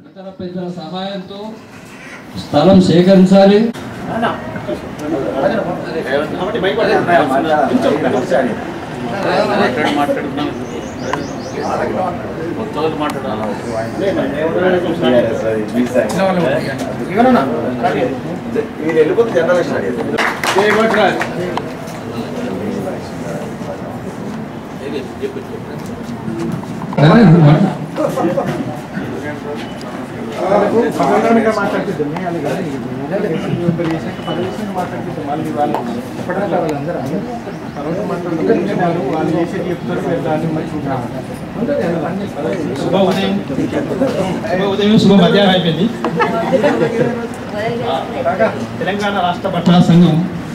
ఇతర పెద్దల సహాయంతో స్థలం సేకరించాలి మీరు వెళ్ళిపోతే జనరల్ స్టార్ట్ శుభ ఉదయం శుభ ఉదయం శుభ మధ్యాహ్నం అయిపోయింది తెలంగాణ రాష్ట్ర పట్టణ సంఘం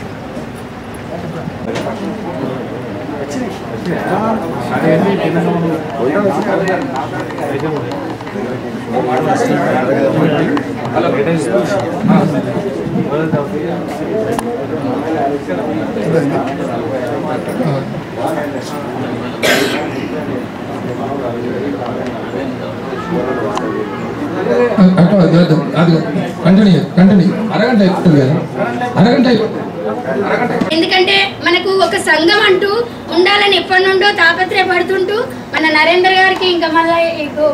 అటు అది వద్దు. అది కంటిన్యూ కంటిన్యూ అరగంట ఎక్కుతుంది కదా అరగంట ఎక్కు- ఎందుకంటే మనకు ఒక సంఘం అంటూ ఉండాలని ఎప్పటి నుండో తాపత్రయపడుతుంటూ మన నరేందర్ గారికి ఇంకా మళ్ళీ ఇగో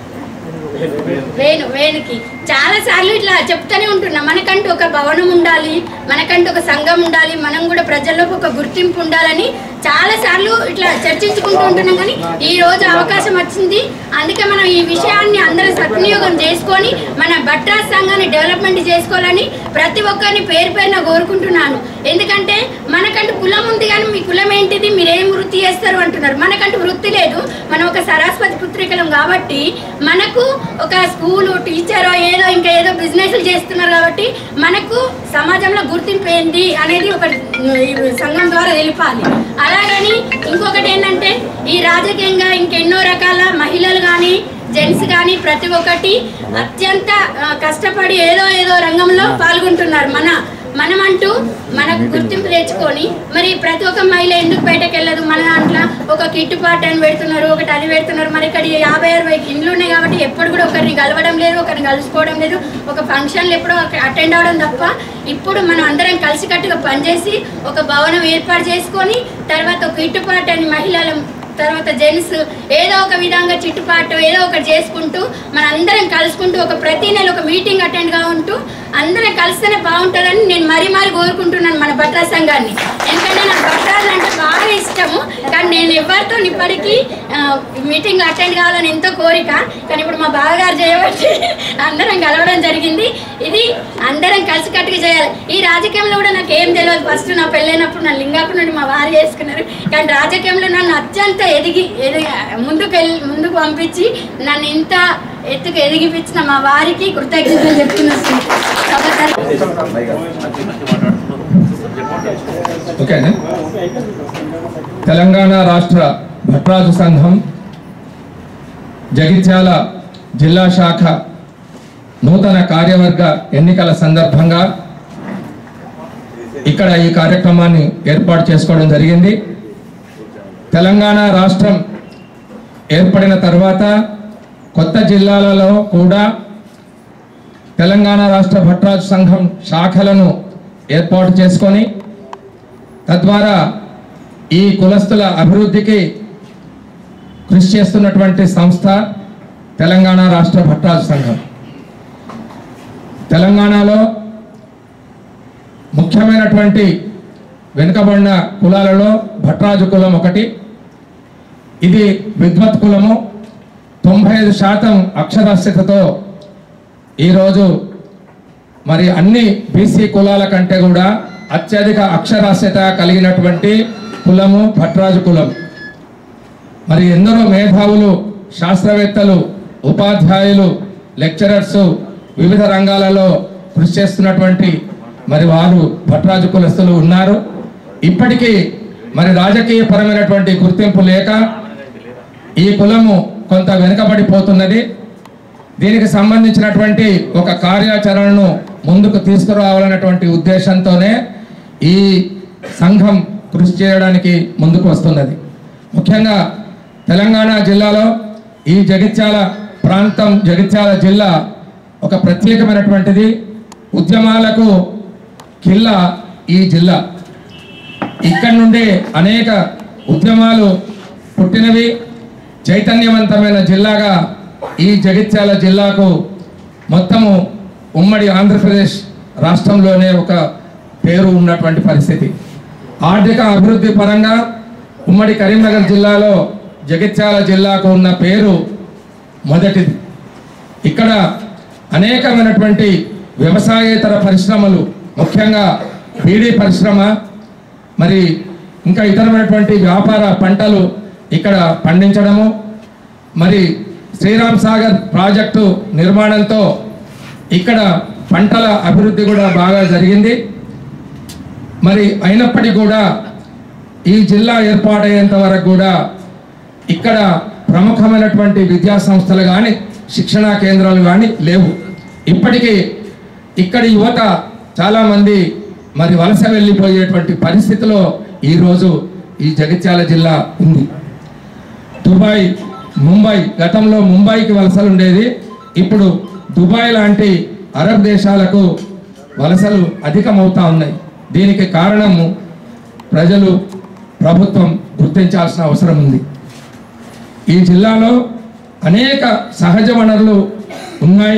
వేణు వేణుకి చాలా సార్లు ఇట్లా చెప్తూనే ఉంటున్నా మనకంటూ ఒక భవనం ఉండాలి మనకంటూ ఒక సంఘం ఉండాలి మనం కూడా ప్రజల్లోకి ఒక గుర్తింపు ఉండాలని చాలా సార్లు ఇట్లా చర్చించుకుంటూ ఉంటున్నాం కానీ ఈ రోజు అవకాశం వచ్చింది అందుకే మనం ఈ విషయాన్ని అందరూ సద్వినియోగం చేసుకొని మన భట్రాజ్ సంఘాన్ని డెవలప్మెంట్ చేసుకోవాలని ప్రతి ఒక్కరిని పేరు పేరున కోరుకుంటున్నాను ఎందుకంటే మనకంటూ కులం ఉంది కానీ మీ కులం ఏంటిది మీరు ఏం వృత్తి చేస్తారు అంటున్నారు మనకంటూ వృత్తి లేదు మనం ఒక సరస్వతి పుత్రికలం కాబట్టి మనకు ఒక స్కూలు టీచరో ఏదో ఇంకా ఏదో బిజినెస్లు చేస్తున్నారు కాబట్టి మనకు సమాజంలో గుర్తింపు ఏంటి అనేది ఒక ఈ సంఘం ద్వారా తెలిపాలి అలాగని ఇంకొకటి ఏంటంటే ఈ రాజకీయంగా ఇంకెన్నో రకాల మహిళలు కానీ జెంట్స్ కానీ ప్రతి ఒక్కటి అత్యంత ఆ, కష్టపడి ఏదో ఏదో రంగంలో పాల్గొంటున్నారు మన మనమంటూ మనకు గుర్తింపు తెచ్చుకొని మరి ప్రతి ఒక్క మహిళ ఎందుకు బయటకు వెళ్ళదు మన దాంట్లో ఒక కిట్టుబాటు అని పెడుతున్నారు ఒకటి అది పెడుతున్నారు మరి ఇక్కడ యాభై అరవై ఇండ్లు ఉన్నాయి కాబట్టి ఎప్పుడు కూడా ఒకరిని కలవడం లేదు ఒకరిని కలుసుకోవడం లేదు ఒక ఫంక్షన్లు ఎప్పుడో అటెండ్ అవడం తప్ప ఇప్పుడు మనం అందరం కలిసికట్టుగా పనిచేసి ఒక భవనం ఏర్పాటు చేసుకొని తర్వాత ఒక కిట్టుబాటు అని మహిళల తర్వాత జెంట్స్ ఏదో ఒక విధంగా చిట్టుపాటు ఏదో ఒకటి చేసుకుంటూ మన అందరం కలుసుకుంటూ ఒక ప్రతి నెల ఒక మీటింగ్ అటెండ్ గా ఉంటూ అందరం కలిస్తేనే బాగుంటుందని నేను మరీ మరీ కోరుకుంటున్నాను మన భట్రా సంఘాన్ని ఎందుకంటే నాకు భట్రాలు అంటే బాగా ఇష్టము కానీ నేను ఎవరితో ఇప్పటికీ మీటింగ్ అటెండ్ కావాలని ఎంతో కోరిక కానీ ఇప్పుడు మా బావగారు చేయబట్టి అందరం కలవడం జరిగింది ఇది అందరం కలిసికట్టుగా చేయాలి ఈ రాజకీయంలో కూడా నాకు ఏం తెలియదు ఫస్ట్ నా పెళ్ళైనప్పుడు నా లింగాపు నుండి మా వారు చేసుకున్నారు కానీ రాజకీయంలో నన్ను అత్యంత ఎదిగి ఎదిగి ముందుకు వెళ్ళి ముందుకు పంపించి నన్ను ఇంత ఎత్తుకు ఎదిగిపించిన మా వారికి కృతజ్ఞతలు చెప్తున్నాను ఓకేనా తెలంగాణ రాష్ట్ర భట్రాజు సంఘం జగిత్యాల జిల్లా శాఖ నూతన కార్యవర్గ ఎన్నికల సందర్భంగా ఇక్కడ ఈ కార్యక్రమాన్ని ఏర్పాటు చేసుకోవడం జరిగింది తెలంగాణ రాష్ట్రం ఏర్పడిన తర్వాత కొత్త జిల్లాలలో కూడా తెలంగాణ రాష్ట్ర భట్రాజు సంఘం శాఖలను ఏర్పాటు చేసుకొని తద్వారా ఈ కులస్తుల అభివృద్ధికి కృషి చేస్తున్నటువంటి సంస్థ తెలంగాణ రాష్ట్ర భట్రాజు సంఘం తెలంగాణలో ముఖ్యమైనటువంటి వెనుకబడిన కులాలలో భట్రాజు కులం ఒకటి ఇది విద్వత్ కులము తొంభై ఐదు శాతం అక్షరాస్యతతో ఈరోజు మరి అన్ని బీసీ కులాల కంటే కూడా అత్యధిక అక్షరాస్యత కలిగినటువంటి కులము భట్రాజు కులం మరి ఎందరో మేధావులు శాస్త్రవేత్తలు ఉపాధ్యాయులు లెక్చరర్స్ వివిధ రంగాలలో కృషి చేస్తున్నటువంటి మరి వారు భట్రాజు కులస్తులు ఉన్నారు ఇప్పటికీ మరి రాజకీయ పరమైనటువంటి గుర్తింపు లేక ఈ కులము కొంత వెనుకబడిపోతున్నది దీనికి సంబంధించినటువంటి ఒక కార్యాచరణను ముందుకు తీసుకురావాలన్నటువంటి ఉద్దేశంతోనే ఈ సంఘం కృషి చేయడానికి ముందుకు వస్తున్నది ముఖ్యంగా తెలంగాణ జిల్లాలో ఈ జగిత్యాల ప్రాంతం జగిత్యాల జిల్లా ఒక ప్రత్యేకమైనటువంటిది ఉద్యమాలకు కిల్లా ఈ జిల్లా ఇక్కడి నుండే అనేక ఉద్యమాలు పుట్టినవి చైతన్యవంతమైన జిల్లాగా ఈ జగిత్యాల జిల్లాకు మొత్తము ఉమ్మడి ఆంధ్రప్రదేశ్ రాష్ట్రంలోనే ఒక పేరు ఉన్నటువంటి పరిస్థితి ఆర్థిక అభివృద్ధి పరంగా ఉమ్మడి కరీంనగర్ జిల్లాలో జగిత్యాల జిల్లాకు ఉన్న పేరు మొదటిది ఇక్కడ అనేకమైనటువంటి వ్యవసాయేతర పరిశ్రమలు ముఖ్యంగా బీడీ పరిశ్రమ మరి ఇంకా ఇతరమైనటువంటి వ్యాపార పంటలు ఇక్కడ పండించడము మరి శ్రీరామ్ సాగర్ ప్రాజెక్టు నిర్మాణంతో ఇక్కడ పంటల అభివృద్ధి కూడా బాగా జరిగింది మరి అయినప్పటికీ కూడా ఈ జిల్లా ఏర్పాటయ్యేంత వరకు కూడా ఇక్కడ ప్రముఖమైనటువంటి విద్యా సంస్థలు కానీ శిక్షణా కేంద్రాలు కానీ లేవు ఇప్పటికీ ఇక్కడి యువత చాలామంది మరి వలస వెళ్ళిపోయేటువంటి పరిస్థితిలో ఈరోజు ఈ జగిత్యాల జిల్లా ఉంది దుబాయ్ ముంబై గతంలో ముంబైకి వలసలు ఉండేది ఇప్పుడు దుబాయ్ లాంటి అరబ్ దేశాలకు వలసలు అధికమవుతా ఉన్నాయి దీనికి కారణము ప్రజలు ప్రభుత్వం గుర్తించాల్సిన అవసరం ఉంది ఈ జిల్లాలో అనేక సహజ వనరులు ఉన్నాయి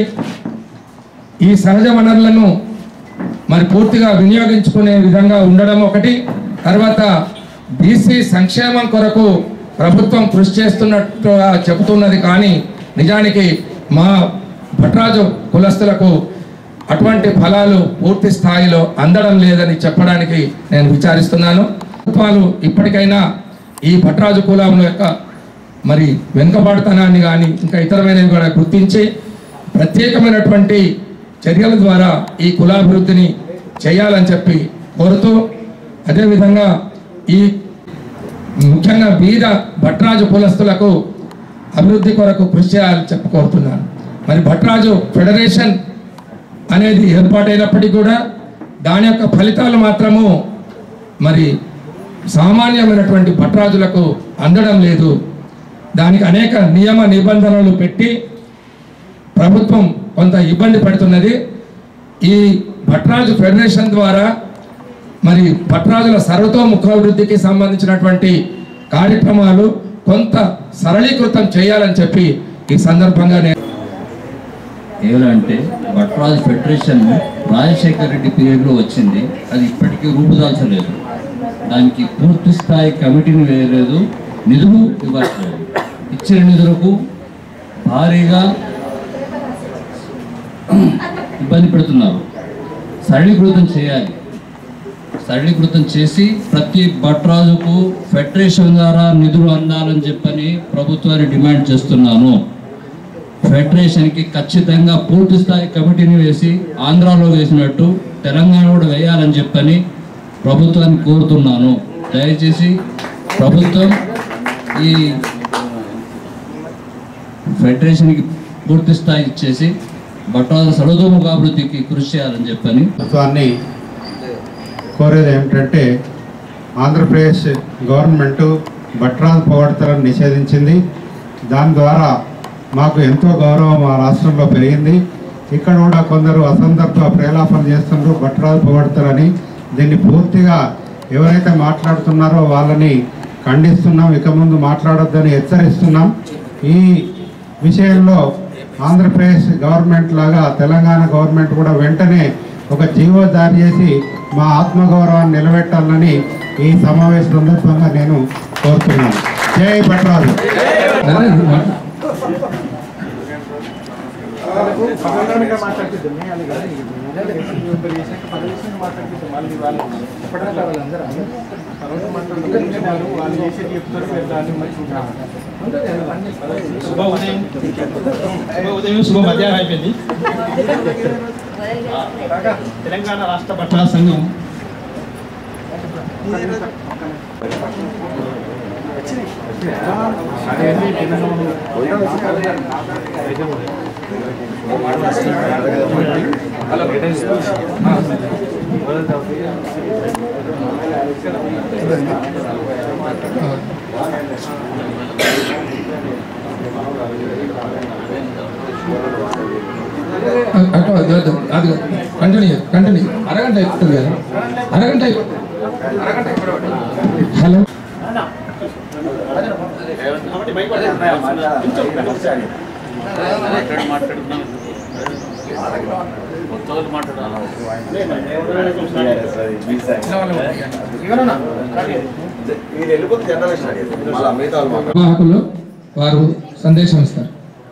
ఈ సహజ వనరులను మరి పూర్తిగా వినియోగించుకునే విధంగా ఉండడం ఒకటి తర్వాత బీసీ సంక్షేమం కొరకు ప్రభుత్వం కృషి చేస్తున్నట్టుగా చెబుతున్నది కానీ నిజానికి మా భట్రాజు కులస్తులకు అటువంటి ఫలాలు పూర్తి స్థాయిలో అందడం లేదని చెప్పడానికి నేను విచారిస్తున్నాను ప్రభుత్వాలు ఇప్పటికైనా ఈ భట్రాజు కులం యొక్క మరి వెనుకబాటుతనాన్ని కానీ ఇంకా ఇతరమైనవి కూడా గుర్తించి ప్రత్యేకమైనటువంటి చర్యల ద్వారా ఈ కులాభివృద్ధిని చేయాలని చెప్పి కోరుతూ అదేవిధంగా ఈ ముఖ్యంగా బీద భట్రాజు కులస్తులకు అభివృద్ధి కొరకు కృషి చేయాలని చెప్పి కోరుతున్నాను మరి భట్రాజు ఫెడరేషన్ అనేది ఏర్పాటైనప్పటికీ కూడా దాని యొక్క ఫలితాలు మాత్రము మరి సామాన్యమైనటువంటి భట్రాజులకు అందడం లేదు దానికి అనేక నియమ నిబంధనలు పెట్టి ప్రభుత్వం కొంత ఇబ్బంది పడుతున్నది ఈ భట్రాజు ఫెడరేషన్ ద్వారా మరి భట్రాజుల సర్వతోముఖాభివృద్ధికి సంబంధించినటువంటి కార్యక్రమాలు కొంత సరళీకృతం చేయాలని చెప్పి ఈ సందర్భంగా నేను ఏమంటే భట్రాజ్ ఫెడరేషన్ రాజశేఖర్ రెడ్డి పీరియడ్లో వచ్చింది అది ఇప్పటికీ రూపుదాల్చలేదు దానికి పూర్తి స్థాయి కమిటీని వేయలేదు నిధులు ఇవ్వట్లేదు ఇచ్చిన నిధులకు భారీగా ఇబ్బంది పెడుతున్నారు సరళీకృతం చేయాలి సరళీకృతం చేసి ప్రతి భట్రాజుకు ఫెడరేషన్ ద్వారా నిధులు అందాలని చెప్పని ప్రభుత్వాన్ని డిమాండ్ చేస్తున్నాను ఫెడరేషన్కి ఖచ్చితంగా పూర్తి స్థాయి కమిటీని వేసి ఆంధ్రాలో వేసినట్టు తెలంగాణ కూడా వేయాలని చెప్పని ప్రభుత్వాన్ని కోరుతున్నాను దయచేసి ప్రభుత్వం ఈ ఫెడరేషన్కి పూర్తి స్థాయి ఇచ్చేసి భట్రాజు సర్వతోముఖ అభివృద్ధికి కృషి చేయాలని చెప్పని ప్రభుత్వాన్ని కోరేది ఏమిటంటే ఆంధ్రప్రదేశ్ గవర్నమెంట్ భట్రాల పొగడతలను నిషేధించింది దాని ద్వారా మాకు ఎంతో గౌరవం మా రాష్ట్రంలో పెరిగింది ఇక్కడ కూడా కొందరు అసందర్భ ప్రేలాపన చేస్తున్నారు భట్రాలు పొగడతారని దీన్ని పూర్తిగా ఎవరైతే మాట్లాడుతున్నారో వాళ్ళని ఖండిస్తున్నాం ఇక ముందు మాట్లాడొద్దని హెచ్చరిస్తున్నాం ఈ విషయంలో ఆంధ్రప్రదేశ్ గవర్నమెంట్ లాగా తెలంగాణ గవర్నమెంట్ కూడా వెంటనే ఒక జీవో జారీ చేసి మా ఆత్మగౌరవాన్ని నిలబెట్టాలని ఈ సమావేశ సందర్భంగా నేను కోరుతున్నాను జై భట్రాజు శుభ ఉదయం శుభ ఉదయం శుభ మధ్యాహ్నం అయిపోయింది తెలంగాణ రాష్ట్ర పట్టణ సంఘం అటు అది అది అది కంటిన్యూ కంటిన్యూ అరగంట ఎక్కుతుంది కదా అరగంట ఎక్కు- హలో ఈయన వెళ్ళిపోతే జనరల్ స్టార్ట్ చేస్తారు మళ్ళీ మిగతా వాళ్ళు మాట్లాడతారు. నిర్వాహకులు వారు సందేశం ఇస్తారు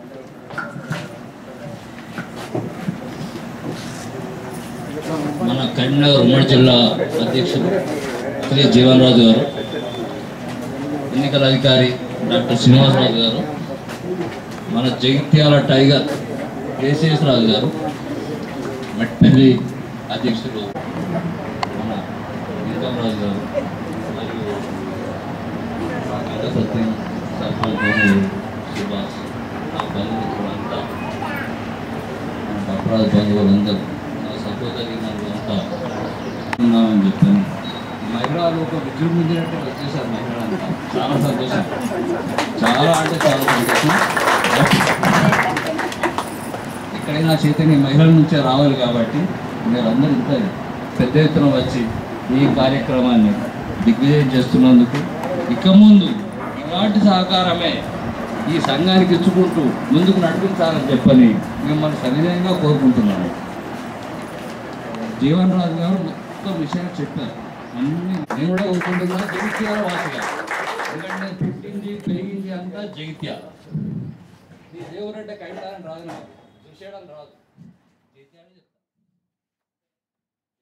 మన కరీంనగర్ ఉమ్మడి జిల్లా అధ్యక్షులు శ్రీ జీవన్ రాజు గారు ఎన్నికల అధికారి డాక్టర్ శ్రీనివాసరాజు గారు మన జగిత్యాల టైగర్ కేసీఎస్ రాజు గారు మెట్పల్లి అధ్యక్షులు మన గీతం రాజు గారు మరియు గంగ సత్యం సర్పంచ్ గోనూరు సుభాష్ నా బంధుమిత్రులంతా అపరాధ బంధువులందరూ నా సహోదరి అంతా ఉన్నామని చెప్పాను మహిళలు ఒక విజృంభించినట్టు వచ్చేసారు మహిళలంతా చాలా సంతోషం చాలా అంటే చాలా సంతోషం ఎక్కడైనా చైతన్య మహిళల నుంచే రావాలి కాబట్టి మీరందరూ ఇంత పెద్ద ఎత్తున వచ్చి ఈ కార్యక్రమాన్ని దిగ్విజయం చేస్తున్నందుకు ఇక ముందు ఇలాంటి సహకారమే ఈ సంఘానికి ఇచ్చుకుంటూ ముందుకు నడిపించాలని చెప్పని మిమ్మల్ని సవినయంగా కోరుకుంటున్నాను జీవన్ రాజు గారు మొత్తం విషయాలు చెప్పారు అన్ని నేను కూడా కోరుకుంటున్నా జగిత్యాల వాసిగా ఎందుకంటే నేను పుట్టింది పెరిగింది అంతా జగిత్యాల ఈ దేవుడంటే కైటాలని రాదు నాకు చూసేయడం రాదు జగిత్యాలే చెప్తాను